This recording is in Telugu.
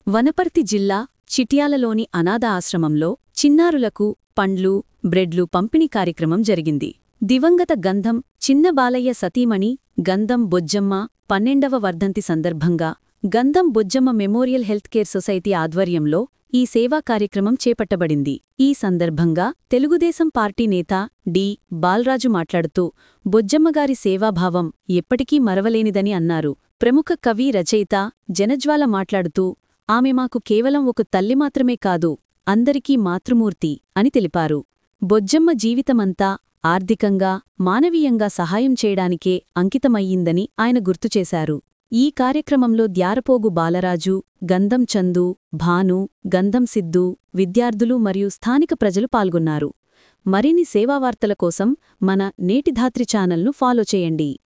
వనపర్తి జిల్లా చిట్యాలలోని అనాథ ఆశ్రమంలో చిన్నారులకు పండ్లు బ్రెడ్లు పంపిణీ కార్యక్రమం జరిగింది దివంగత గంధం చిన్న బాలయ్య సతీమణి గంధం బొజ్జమ్మ పన్నెండవ వర్ధంతి సందర్భంగా Gandham Bojjamma memorial health care society ఆధ్వర్యంలో ఈ సేవా కార్యక్రమం చేపట్టబడింది ఈ సందర్భంగా తెలుగుదేశం పార్టీ నేత డి బాల్రాజు మాట్లాడుతూ బొజ్జమ్మగారి సేవాభావం ఎప్పటికీ మరవలేనిదని అన్నారు ప్రముఖ కవి రచయిత జనజ్వాల మాట్లాడుతూ ఆమె మాకు కేవలం ఒక తల్లి మాత్రమే కాదు అందరికీ మాతృమూర్తి అని తెలిపారు బొజ్జమ్మ జీవితమంతా ఆర్థికంగా మానవీయంగా సహాయం చేయడానికే అంకితమయ్యిందని ఆయన గుర్తుచేశారు ఈ కార్యక్రమంలో ద్యారపోగు బాలరాజు గంధం చందు భాను గంధం సిద్ధు విద్యార్థులు మరియు స్థానిక ప్రజలు పాల్గొన్నారు మరిన్ని సేవావార్తల కోసం మన నేటిధాత్రి ఛానల్ను ఫాలో చేయండి